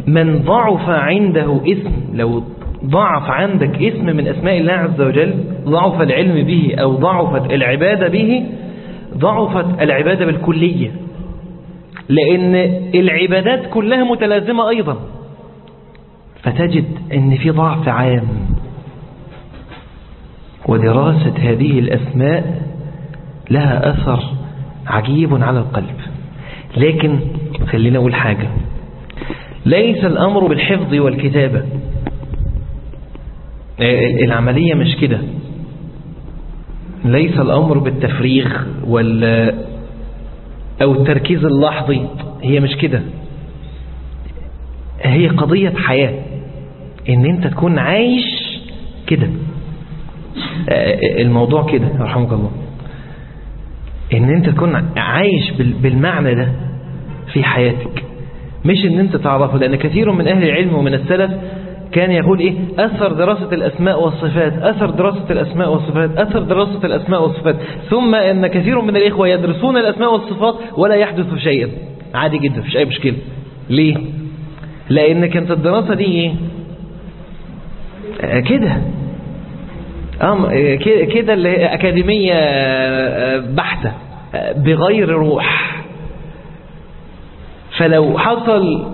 من ضعف عنده اسم لو ضعف عندك اسم من أسماء الله عز وجل ضعف العلم به أو ضعفت العبادة به ضعفت العبادة بالكلية لأن العبادات كلها متلازمة أيضا فتجد أن في ضعف عام ودراسة هذه الأسماء لها أثر عجيب على القلب لكن خلينا أقول حاجة ليس الأمر بالحفظ والكتابة العملية مش كده ليس الأمر بالتفريغ وال أو التركيز اللحظي هي مش كده هي قضية حياة ان انت تكون عايش كده الموضوع كده رحمك الله ان انت تكون عايش بالمعنى ده في حياتك مش ان انت تعرفه لان كثير من اهل العلم ومن السلف كان يقول ايه اثر دراسة الاسماء والصفات اثر دراسة الاسماء والصفات اثر دراسة الاسماء والصفات ثم ان كثير من الاخوة يدرسون الاسماء والصفات ولا يحدث شيئا عادي جدا مفيش اي مشكلة ليه لان كانت الدراسة دي ايه كده كده اللي هي أكاديمية بحتة بغير روح فلو حصل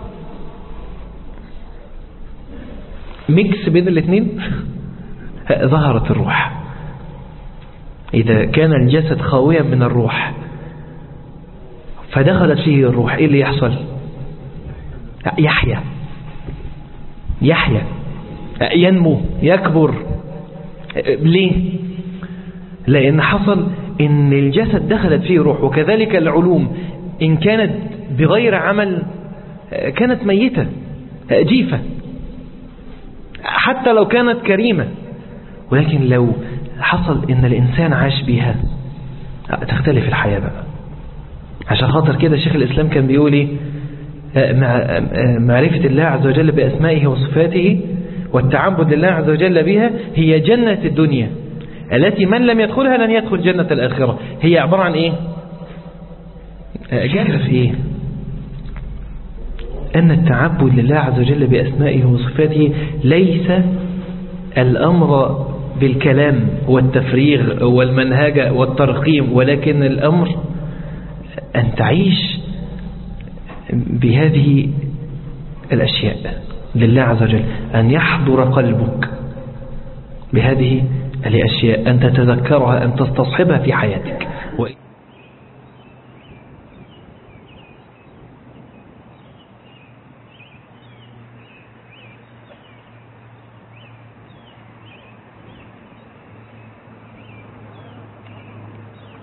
ميكس بين الاثنين ظهرت الروح إذا كان الجسد خاويا من الروح فدخلت فيه الروح إيه اللي يحصل يحيا يحيا ينمو يكبر ليه لأن حصل ان الجسد دخلت فيه روح وكذلك العلوم إن كانت بغير عمل كانت ميتة جيفة حتى لو كانت كريمة ولكن لو حصل ان الإنسان عاش بها تختلف الحياة بقى عشان خاطر كده شيخ الإسلام كان بيقول ايه معرفة الله عز وجل بأسمائه وصفاته والتعبد لله عز وجل بها هي جنة الدنيا التي من لم يدخلها لن يدخل جنة الآخرة هي عبارة عن ايه جنة في ايه أن التعبد لله عز وجل بأسمائه وصفاته ليس الأمر بالكلام والتفريغ والمنهجة والترقيم ولكن الأمر أن تعيش بهذه الأشياء لله عز وجل أن يحضر قلبك بهذه الأشياء أن تتذكرها أن تستصحبها في حياتك